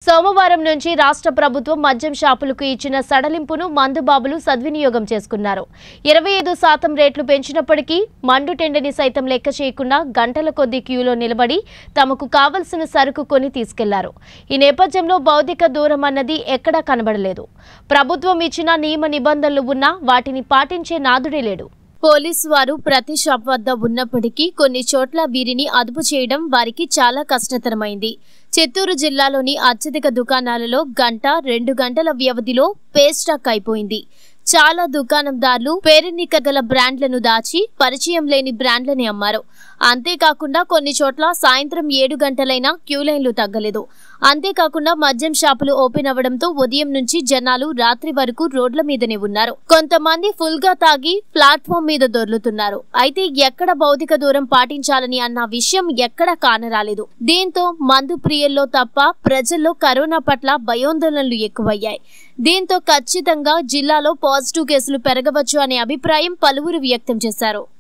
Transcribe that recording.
సోమవారం నుంచి రాష్ట్ర ప్రభుత్వం మద్యం షాపులకు ఇచ్చిన సడలింపును మందుబాబులు సద్వినియోగం చేసుకున్నారు ఇరవై ఐదు శాతం రేట్లు పెంచినప్పటికీ మండు టెండని సైతం లెక్క చేయకుండా గంటల కొద్దీ క్యూలో నిలబడి తమకు కావలసిన సరుకు కొని తీసుకెళ్లారు ఈ నేపథ్యంలో భౌతిక దూరం అన్నది ఎక్కడా కనబడలేదు ప్రభుత్వం ఇచ్చిన నియమ నిబంధనలు ఉన్నా వాటిని పాటించే నాదుడే లేడు పోలీసు వారు ప్రతి షాప్ వద్ద ఉన్నప్పటికీ కొన్ని చోట్ల వీరిని అదుపు చేయడం వారికి చాలా కష్టతరమైంది చిత్తూరు జిల్లాలోని అత్యధిక దుకాణాలలో గంట రెండు గంటల వ్యవధిలో పేస్టాక్ అయిపోయింది చాలా దుకాణందారులు పేరెన్నిక గల బ్రాండ్లను దాచి పరిచయం లేని బ్రాండ్లని అమ్మారు అంతేకాకుండా కొన్ని చోట్ల సాయంత్రం ఏడు గంటలైనా క్యూ లైన్లు తగ్గలేదు అంతేకాకుండా మద్యం షాపులు ఓపెన్ అవ్వడంతో ఉదయం నుంచి జనాలు రాత్రి వరకు రోడ్ల మీదనే ఉన్నారు కొంతమంది ఫుల్ గా తాగి ప్లాట్ఫామ్ మీద దొర్లుతున్నారు అయితే ఎక్కడ భౌతిక దూరం పాటించాలని అన్న విషయం ఎక్కడా కానరాలేదు దీంతో మందు ప్రియుల్లో తప్ప ప్రజల్లో కరోనా పట్ల భయోందోళనలు ఎక్కువయ్యాయి దీంతో ఖచ్చితంగా జిల్లాలో పాజిటివ్ కేసులు పెరగవచ్చు అనే అభిప్రాయం పలువురు వ్యక్తం చేశారు